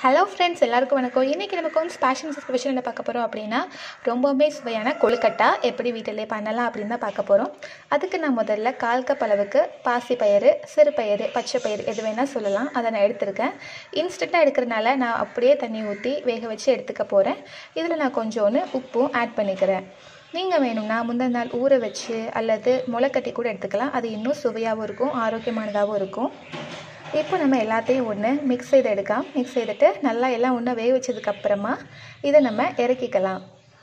hello friends எல்லாருக்கும் வணக்கம் இன்றைக்கி நமக்கு வந்து ஸ்பேஷன் ஸ்பெஷல் என்ன பார்க்க போகிறோம் அப்படின்னா ரொம்பவுமே சுவையான கொழுக்கட்டா எப்படி வீட்டிலே பண்ணலாம் அப்படின்னு தான் பார்க்க போகிறோம் அதுக்கு நான் முதல்ல கால் கப் அளவுக்கு பாசி பயிறு சிறு பயிறு பச்சை பயிறு எது வேணால் சொல்லலாம் அதை நான் எடுத்திருக்கேன் இன்ஸ்டண்ட்டாக எடுக்கிறனால நான் அப்படியே தண்ணி ஊற்றி வேக வச்சு எடுத்துக்க போகிறேன் இதில் நான் கொஞ்சோண்டு உப்பும் ஆட் பண்ணிக்கிறேன் நீங்கள் வேணும்னா முந்தின நாள் ஊற வச்சு அல்லது முளைக்கட்டி கூட எடுத்துக்கலாம் அது இன்னும் சுவையாகவும் இருக்கும் ஆரோக்கியமானதாகவும் இருக்கும் இப்போ நம்ம எல்லாத்தையும் ஒன்று மிக்ஸ் செய்து எடுக்கலாம் மிக்ஸ் செய்துட்டு நல்லா எல்லாம் ஒன்றா வேக வச்சதுக்கப்புறமா இதை நம்ம இறக்கிக்கலாம்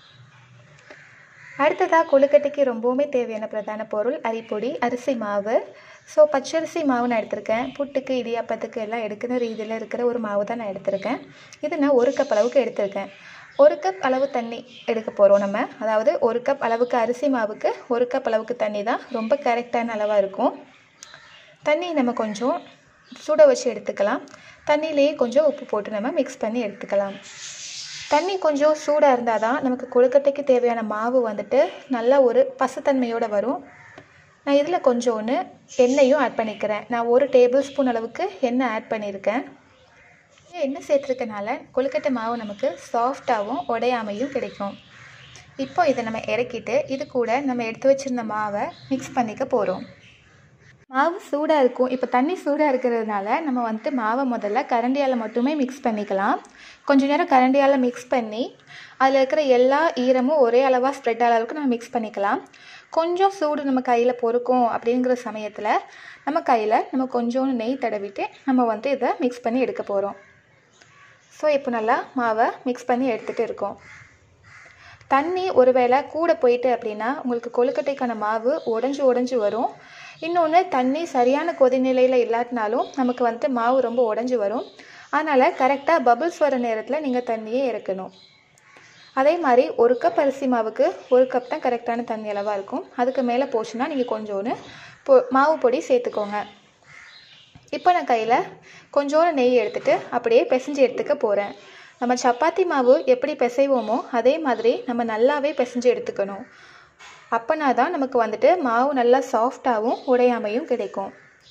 அடுத்ததாக கொழுக்கட்டைக்கு ரொம்பவுமே தேவையான பிரதான பொருள் அரிப்பொடி அரிசி மாவு ஸோ பச்சரிசி மாவு நான் எடுத்திருக்கேன் புட்டுக்கு இடியாப்பத்துக்கு எல்லாம் எடுக்கிற ரீதியில் இருக்கிற ஒரு மாவு தான் நான் எடுத்திருக்கேன் இது நான் ஒரு கப் அளவுக்கு எடுத்திருக்கேன் ஒரு கப் அளவு தண்ணி எடுக்க போகிறோம் நம்ம அதாவது ஒரு கப் அளவுக்கு அரிசி மாவுக்கு ஒரு கப் அளவுக்கு தண்ணி தான் ரொம்ப கரெக்டான அளவாக இருக்கும் தண்ணி நம்ம கொஞ்சம் சுட வச்சு எடுத்துக்கலாம் தண்ணியிலேயே கொஞ்சம் உப்பு போட்டு நம்ம மிக்ஸ் பண்ணி எடுத்துக்கலாம் தண்ணி கொஞ்சம் சூடாக இருந்தால் தான் நமக்கு கொழுக்கட்டைக்கு தேவையான மாவு வந்துட்டு நல்ல ஒரு பசுத்தன்மையோடு வரும் நான் இதில் கொஞ்சோன்னு எண்ணெயும் ஆட் பண்ணிக்கிறேன் நான் ஒரு டேபிள் ஸ்பூன் அளவுக்கு எண்ணெய் ஆட் பண்ணியிருக்கேன் எண்ணெய் சேர்த்துருக்கனால கொழுக்கட்டை மாவு நமக்கு சாஃப்டாகவும் உடையாமையும் கிடைக்கும் இப்போ இதை நம்ம இறக்கிட்டு இது கூட நம்ம எடுத்து வச்சுருந்த மாவை மிக்ஸ் பண்ணிக்க போகிறோம் மாவு சூடாக இருக்கும் இப்போ தண்ணி சூடாக இருக்கிறதுனால நம்ம வந்துட்டு மாவை முதல்ல கரண்டியால் மட்டுமே மிக்ஸ் பண்ணிக்கலாம் கொஞ்ச நேரம் கரண்டியால் மிக்ஸ் பண்ணி அதில் இருக்கிற எல்லா ஈரமும் ஒரே அளவாக ஸ்ப்ரெட் ஆகிற அளவுக்கு நம்ம மிக்ஸ் பண்ணிக்கலாம் கொஞ்சம் சூடு நம்ம கையில் பொறுக்கும் அப்படிங்கிற சமயத்தில் நம்ம கையில் நம்ம கொஞ்சோண்டு நெய் தடவிட்டு நம்ம வந்து இதை மிக்ஸ் பண்ணி எடுக்க போகிறோம் ஸோ இப்போ நல்லா மாவை மிக்ஸ் பண்ணி எடுத்துகிட்டு இருக்கோம் தண்ணி ஒருவேளை கூட போயிட்டு அப்படின்னா உங்களுக்கு கொழுக்கட்டைக்கான மாவு உடஞ்சி உடஞ்சி வரும் இன்னொன்று தண்ணி சரியான கொதிநிலையில் இல்லாட்டினாலும் நமக்கு வந்துட்டு மாவு ரொம்ப உடஞ்சி வரும் அதனால் கரெக்டாக பபிள்ஸ் வர நேரத்தில் நீங்கள் தண்ணியே இறக்கணும் அதே மாதிரி ஒரு கப் அரிசி மாவுக்கு ஒரு கப் தான் கரெக்டான தண்ணி அளவாக இருக்கும் அதுக்கு மேலே போச்சுன்னா நீங்கள் கொஞ்சோன்னு பொ மாவு பொடி சேர்த்துக்கோங்க இப்போ நான் கையில் கொஞ்சோண்டு நெய் எடுத்துகிட்டு அப்படியே பிசைஞ்சு எடுத்துக்க போகிறேன் நம்ம சப்பாத்தி மாவு எப்படி பிசைவோமோ அதே மாதிரி நம்ம நல்லாவே பிசைஞ்சு எடுத்துக்கணும் அப்போனா தான் நமக்கு வந்துட்டு மாவு நல்லா சாஃப்டாகவும் உடையாமையும் கிடைக்கும்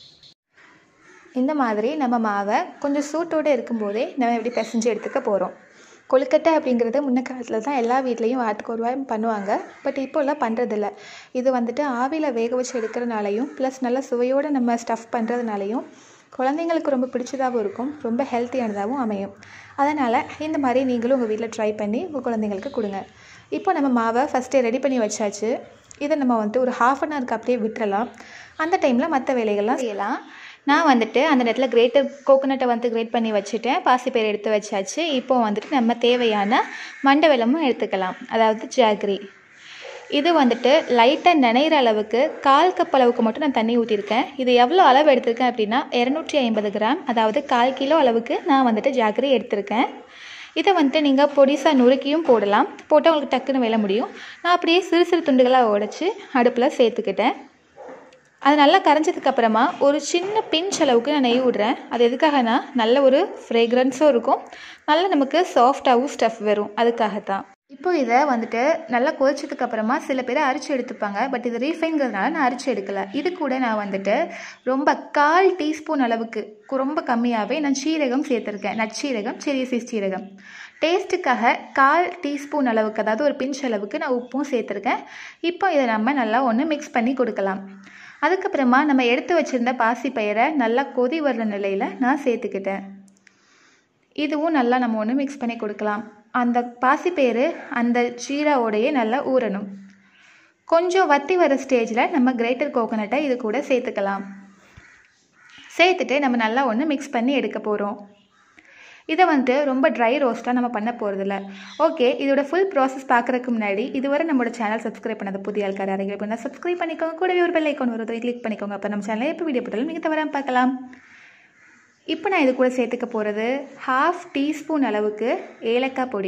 இந்த மாதிரி நம்ம மாவை கொஞ்சம் சூட்டோடு இருக்கும்போதே நம்ம எப்படி பிசைஞ்சு எடுத்துக்க போகிறோம் கொழுக்கட்டை அப்படிங்கிறது முன்ன காலத்தில் தான் எல்லா வீட்லேயும் வாரத்துக்கு ஒரு வாரம் பண்ணுவாங்க பட் இப்போல்லாம் பண்ணுறதில்ல இது வந்துட்டு ஆவியில் வேக வச்சு எடுக்கிறனாலையும் ப்ளஸ் நல்ல சுவையோடு நம்ம ஸ்டஃப் பண்ணுறதுனாலையும் குழந்தைங்களுக்கு ரொம்ப பிடிச்சதாகவும் இருக்கும் ரொம்ப ஹெல்த்தியானதாகவும் அமையும் அதனால் இந்த மாதிரி நீங்களும் உங்கள் வீட்டில் ட்ரை பண்ணி உங்கள் குழந்தைங்களுக்கு கொடுங்க இப்போ நம்ம மாவை ஃபஸ்ட்டே ரெடி பண்ணி வச்சாச்சு இதை நம்ம வந்துட்டு ஒரு ஹாஃப் அன் ஹவருக்கு அப்படியே விட்டுறலாம் அந்த டைமில் மற்ற வேலைகள்லாம் செய்யலாம் நான் வந்துட்டு அந்த நேரத்தில் கிரேட்டர் கோகோனட்டை வந்து கிரேட் பண்ணி வச்சுட்டேன் பாசிப்பயிர் எடுத்து வச்சாச்சு இப்போ வந்துட்டு நம்ம தேவையான மண்டை வெல்லமும் எடுத்துக்கலாம் அதாவது ஜாகரி இது வந்துட்டு லைட்டாக நினைகிற அளவுக்கு கால் கப் அளவுக்கு மட்டும் நான் தண்ணி ஊற்றிருக்கேன் இது எவ்வளோ அளவு எடுத்திருக்கேன் அப்படின்னா இரநூற்றி ஐம்பது கிராம் அதாவது கால் கிலோ அளவுக்கு நான் வந்துட்டு ஜாகரி எடுத்திருக்கேன் இதை வந்துட்டு நீங்கள் பொடிசாக நுறுக்கியும் போடலாம் போட்டால் உங்களுக்கு டக்குன்னு வேலை முடியும் நான் அப்படியே சிறு சிறு துண்டுகளாக உடச்சி அடுப்பில் சேர்த்துக்கிட்டேன் அது நல்லா கரைஞ்சதுக்கப்புறமா ஒரு சின்ன பிஞ்ச் அளவுக்கு நான் நெய் விடுறேன் அது எதுக்காகனா நல்ல ஒரு ஃப்ரேக்ரன்ஸும் இருக்கும் நல்ல நமக்கு சாஃப்டாகவும் ஸ்டஃப் வரும் அதுக்காகத்தான் இப்போ இதை வந்துட்டு நல்லா கொதிச்சதுக்கு அப்புறமா சில பேர் அரிச்சு எடுத்துப்பாங்க பட் இது ரீஃபைன்கிறதுனால நான் அரிச்சு எடுக்கலை இது கூட நான் வந்துட்டு ரொம்ப கால் டீஸ்பூன் அளவுக்கு ரொம்ப கம்மியாகவே நான் சீரகம் சேர்த்துருக்கேன் நச்சீரகம் சிறிய சீஸ் சீரகம் டேஸ்ட்டுக்காக கால் டீஸ்பூன் அளவுக்கு அதாவது ஒரு பிஞ்ச் அளவுக்கு நான் உப்பும் சேர்த்துருக்கேன் இப்போ இதை நம்ம நல்லா ஒன்று மிக்ஸ் பண்ணி கொடுக்கலாம் அதுக்கப்புறமா நம்ம எடுத்து வச்சுருந்த பாசி பயிரை நல்லா கொதி வர்ற நிலையில் நான் சேர்த்துக்கிட்டேன் இதுவும் நல்லா நம்ம ஒன்று மிக்ஸ் பண்ணி கொடுக்கலாம் அந்த பாசிப்பயிறு அந்த சீராவோடையே நல்லா ஊறணும் கொஞ்சம் வத்தி வர ஸ்டேஜில் நம்ம கிரேட்டர் கோகோனட்டை இது கூட சேர்த்துக்கலாம் சேர்த்துட்டு நம்ம நல்லா ஒன்று மிக்ஸ் பண்ணி எடுக்க போகிறோம் இதை வந்துட்டு ரொம்ப ட்ரை ரோஸ்ட்டாக நம்ம பண்ண போகிறதில்ல ஓகே இதோட ஃபுல் ப்ராசஸ் பார்க்குறதுக்கு முன்னாடி இதுவரை நம்மளோட சேனல் சப்ஸ்கிரைப் பண்ணது புதிய ஆள்கார அறைகள் பண்ணால் சப்ஸ்கிரைப் பண்ணிக்கோங்க கூடவே ஒரு பெல் ஐக்கான் வருது கிளிக் பண்ணிக்கோங்க அப்போ நம்ம சேனலில் எப்போ வீடியோ போட்டாலும் நீங்கள் தவறாமல் பார்க்கலாம் இப்போ நான் இது கூட சேர்த்துக்க போகிறது ஹாஃப் டீஸ்பூன் அளவுக்கு ஏலக்காய் பொடி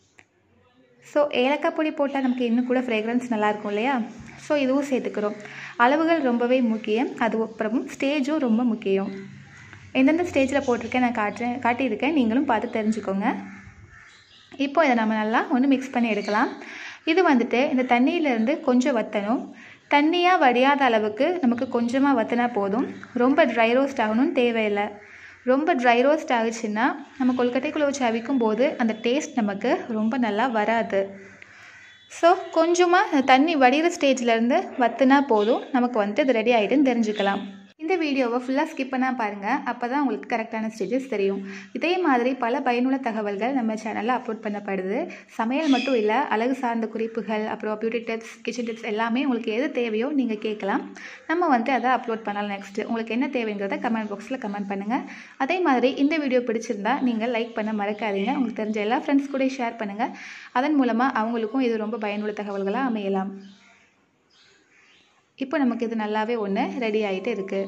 ஸோ ஏலக்காய் பொடி போட்டால் நமக்கு இன்னும் கூட ஃப்ரேக்ரன்ஸ் நல்லாயிருக்கும் இல்லையா ஸோ இதுவும் சேர்த்துக்கிறோம் அளவுகள் ரொம்பவே முக்கியம் அது அப்புறமும் ஸ்டேஜும் ரொம்ப முக்கியம் எந்தெந்த ஸ்டேஜில் போட்டிருக்கேன் நான் காட்டுறேன் காட்டியிருக்கேன் நீங்களும் பார்த்து தெரிஞ்சுக்கோங்க இப்போ இதை நம்ம நல்லா ஒன்று மிக்ஸ் பண்ணி எடுக்கலாம் இது வந்துட்டு இந்த தண்ணியிலேருந்து கொஞ்சம் வற்றணும் தண்ணியாக வடியாத அளவுக்கு நமக்கு கொஞ்சமாக வற்றினா போதும் ரொம்ப ட்ரை ரோஸ்ட் ஆகணும்னு தேவையில்லை ரொம்ப ட்ரை ரோஸ்ட் ஆகுச்சுன்னா நம்ம கொழுக்கட்டைக்குள்ளே வச்சு அவிக்கும் போது அந்த டேஸ்ட் நமக்கு ரொம்ப நல்லா வராது ஸோ கொஞ்சமாக தண்ணி வடிகிற ஸ்டேஜ்லேருந்து வத்துனா போதும் நமக்கு வந்துட்டு இது ரெடி ஆகிட்டுன்னு தெரிஞ்சுக்கலாம் இந்த வீடியோவை ஃபுல்லாக ஸ்கிப் பண்ணால் பாருங்கள் அப்போ தான் உங்களுக்கு கரெக்டான ஸ்டேஜஸ் தெரியும் இதே மாதிரி பல பயனுள்ள தகவல்கள் நம்ம சேனலில் அப்லோட் பண்ணப்படுது சமையல் மட்டும் இல்லை அழகு சார்ந்த குறிப்புகள் அப்புறம் பியூட்டி டிப்ஸ் கிச்சன் டிப்ஸ் எல்லாமே உங்களுக்கு எது தேவையோ நீங்கள் கேட்கலாம் நம்ம வந்து அதை அப்லோட் பண்ணலாம் நெக்ஸ்ட்டு உங்களுக்கு என்ன தேவைங்கிறத கமெண்ட் பாக்ஸில் கமெண்ட் பண்ணுங்கள் அதே மாதிரி இந்த வீடியோ பிடிச்சிருந்தா நீங்கள் லைக் பண்ண மறக்காதீங்க உங்களுக்கு தெரிஞ்ச எல்லா ஃப்ரெண்ட்ஸ் கூட ஷேர் பண்ணுங்கள் அதன் மூலமாக அவங்களுக்கும் இது ரொம்ப பயனுள்ள தகவல்களாக அமையலாம் இப்போ நமக்கு இது நல்லாவே ஒன்று ரெடி ஆகிட்டு இருக்குது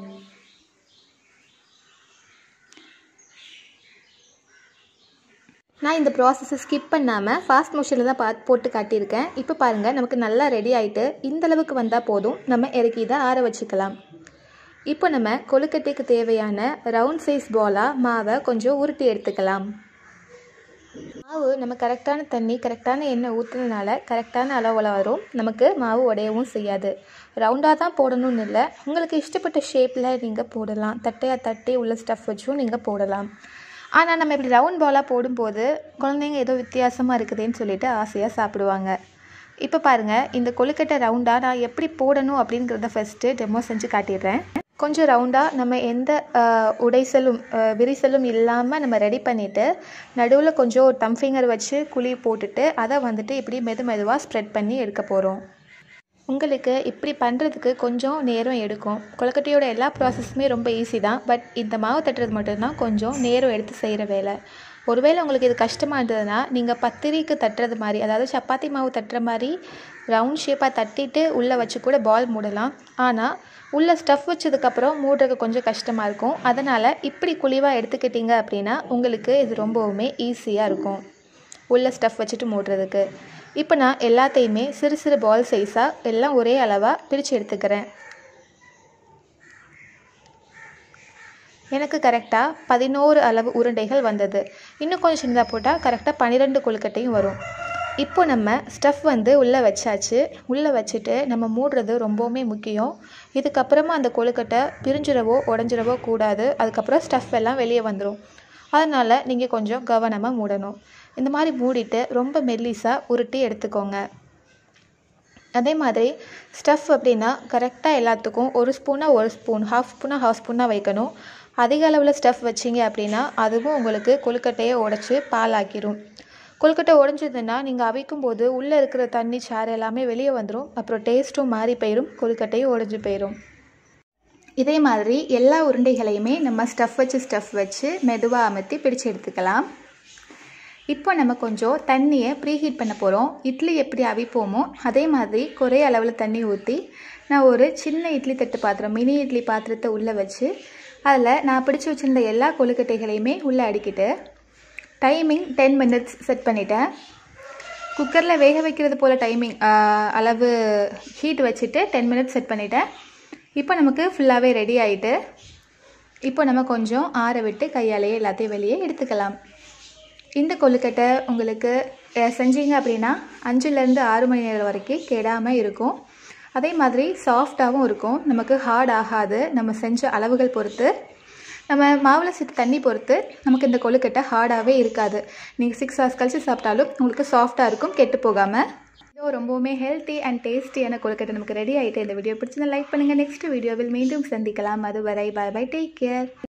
நான் இந்த ப்ராசஸை ஸ்கிப் பண்ணாமல் ஃபாஸ்ட் மோஷனில் தான் பார்த்து போட்டு காட்டியிருக்கேன் இப்போ பாருங்கள் நமக்கு நல்லா ரெடி ஆகிட்டு இந்த அளவுக்கு வந்தால் போதும் நம்ம இறக்கி இதை ஆற வச்சுக்கலாம் இப்போ நம்ம கொழுக்கட்டைக்கு தேவையான ரவுண்ட் சைஸ் பாலாக மாவை கொஞ்சம் உருட்டி எடுத்துக்கலாம் மாவு நம்ம கரெக்டான தண்ணி கரெக்டான எண்ணெய் ஊற்றுனதுனால கரெக்டான அளவில் வரும் நமக்கு மாவு உடையவும் செய்யாது ரவுண்டாக தான் போடணும்னு இல்லை உங்களுக்கு இஷ்டப்பட்ட ஷேப்பில் நீங்கள் போடலாம் தட்டையாக தட்டி உள்ள ஸ்டஃப் வச்சும் நீங்கள் போடலாம் ஆனால் நம்ம இப்படி ரவுண்ட் பாலாக போடும்போது குழந்தைங்க ஏதோ வித்தியாசமாக இருக்குதுன்னு சொல்லிட்டு ஆசையாக சாப்பிடுவாங்க இப்போ பாருங்கள் இந்த கொழுக்கட்டை ரவுண்டாக நான் எப்படி போடணும் அப்படிங்கிறத ஃபஸ்ட்டு டெமோ செஞ்சு காட்டிடுறேன் கொஞ்சம் ரவுண்டாக நம்ம எந்த உடைசலும் விரிசலும் இல்லாமல் நம்ம ரெடி பண்ணிவிட்டு நடுவில் கொஞ்சம் ஒரு தம் ஃபிங்கர் வச்சு குழி போட்டுட்டு அதை வந்துட்டு இப்படி மெது மெதுவாக ஸ்ப்ரெட் பண்ணி எடுக்க போகிறோம் உங்களுக்கு இப்படி பண்ணுறதுக்கு கொஞ்சம் நேரம் எடுக்கும் கொழுக்கட்டையோட எல்லா ப்ராசஸுமே ரொம்ப ஈஸி தான் பட் இந்த மாவு தட்டுறது மட்டும்தான் கொஞ்சம் நேரம் எடுத்து செய்கிற வேலை ஒருவேளை உங்களுக்கு இது கஷ்டமாக இருந்ததுன்னா நீங்கள் பத்திரிக்கு தட்டுறது மாதிரி அதாவது சப்பாத்தி மாவு தட்டுற மாதிரி ரவுண்ட் ஷேப்பாக தட்டிட்டு உள்ளே வச்சு கூட பால் மூடலாம் ஆனால் உள்ளே ஸ்டஃப் வச்சதுக்கப்புறம் மூடுறதுக்கு கொஞ்சம் கஷ்டமாக இருக்கும் அதனால் இப்படி குழிவாக எடுத்துக்கிட்டிங்க அப்படின்னா உங்களுக்கு இது ரொம்பவுமே ஈஸியாக இருக்கும் உள்ளே ஸ்டஃப் வச்சுட்டு மூடுறதுக்கு இப்போ நான் எல்லாத்தையுமே சிறு சிறு பால் சைஸாக எல்லாம் ஒரே அளவாக பிரித்து எடுத்துக்கிறேன் எனக்கு கரெக்டாக பதினோரு அளவு உருண்டைகள் வந்தது இன்னும் கொஞ்சம் சின்னதாக போட்டால் கரெக்டாக பன்னிரெண்டு கொழுக்கட்டையும் வரும் இப்போ நம்ம ஸ்டஃப் வந்து உள்ளே வச்சாச்சு உள்ளே வச்சுட்டு நம்ம மூடுறது ரொம்பவுமே முக்கியம் இதுக்கப்புறமா அந்த கொழுக்கட்டை பிரிஞ்சிடவோ உடஞ்சிடவோ கூடாது அதுக்கப்புறம் ஸ்டஃப் எல்லாம் வெளியே வந்துடும் அதனால் நீங்கள் கொஞ்சம் கவனமாக மூடணும் இந்த மாதிரி மூடிட்டு ரொம்ப மெல்லிஸாக உருட்டி எடுத்துக்கோங்க அதே மாதிரி ஸ்டஃப் அப்படின்னா கரெக்டாக எல்லாத்துக்கும் ஒரு ஸ்பூனாக ஒரு ஸ்பூன் ஹாஃப் ஸ்பூனாக ஹாஃப் ஸ்பூனாக வைக்கணும் அதிக அளவில் ஸ்டஃப் வச்சிங்க அப்படின்னா அதுவும் உங்களுக்கு கொழுக்கட்டையை உடச்சி பாலாக்கிடும் கொழுக்கட்டை உடஞ்சதுன்னா நீங்கள் அவிக்கும் போது உள்ளே இருக்கிற தண்ணி சாறு எல்லாமே வெளியே வந்துடும் அப்புறம் டேஸ்ட்டும் மாறி போயிடும் கொழுக்கட்டையும் உடஞ்சி போயிடும் இதே மாதிரி எல்லா உருண்டைகளையுமே நம்ம ஸ்டஃப் வச்சு ஸ்டஃப் வச்சு மெதுவாக அமர்த்தி பிடிச்சு எடுத்துக்கலாம் இப்போ நம்ம கொஞ்சம் தண்ணியை ப்ரீஹீட் பண்ண போகிறோம் இட்லி எப்படி அவிப்போமோ அதே மாதிரி குறைய அளவில் தண்ணி ஊற்றி நான் ஒரு சின்ன இட்லி தட்டு பாத்திரம் மினி இட்லி பாத்திரத்தை உள்ளே வச்சு அதில் நான் பிடிச்சி வச்சுருந்த எல்லா கொழுக்கட்டைகளையுமே உள்ளே அடிக்கிட்டு டைமிங் டென் மினிட்ஸ் செட் பண்ணிட்டேன் குக்கரில் வேக வைக்கிறது போல் டைமிங் அளவு ஹீட் வச்சுட்டு டென் மினிட்ஸ் செட் பண்ணிட்டேன் இப்போ நமக்கு ஃபுல்லாகவே ரெடி ஆகிட்டு இப்போ நம்ம கொஞ்சம் ஆற விட்டு கையாலேயே எல்லாத்தையும் வெளியே எடுத்துக்கலாம் இந்த கொழுக்கட்டை உங்களுக்கு செஞ்சீங்க அப்படின்னா அஞ்சுலேருந்து ஆறு மணி நேரம் வரைக்கும் கெடாமல் இருக்கும் அதே மாதிரி சாஃப்டாகவும் இருக்கும் நமக்கு ஹார்ட் ஆகாது நம்ம செஞ்ச அளவுகள் பொறுத்து நம்ம மாவில் சேர்த்து தண்ணி பொறுத்து நமக்கு இந்த கொழுக்கட்டை ஹார்டாகவே இருக்காது நீங்கள் சிக்ஸ் ஹவர்ஸ் கழிச்சு சாப்பிட்டாலும் உங்களுக்கு சாஃப்டாக இருக்கும் கெட்டு போகாமல் இதோ ரொம்பவுமே ஹெல்த்தி அண்ட் டேஸ்டியான கொழுக்கட்டை நமக்கு ரெடி ஆகிட்டு இந்த வீடியோ பிடிச்சிருந்தா லைக் பண்ணுங்கள் நெக்ஸ்ட் வீடியோவில் மீண்டும் சந்திக்கலாம் அதுவரை பை பை டேக் கேர்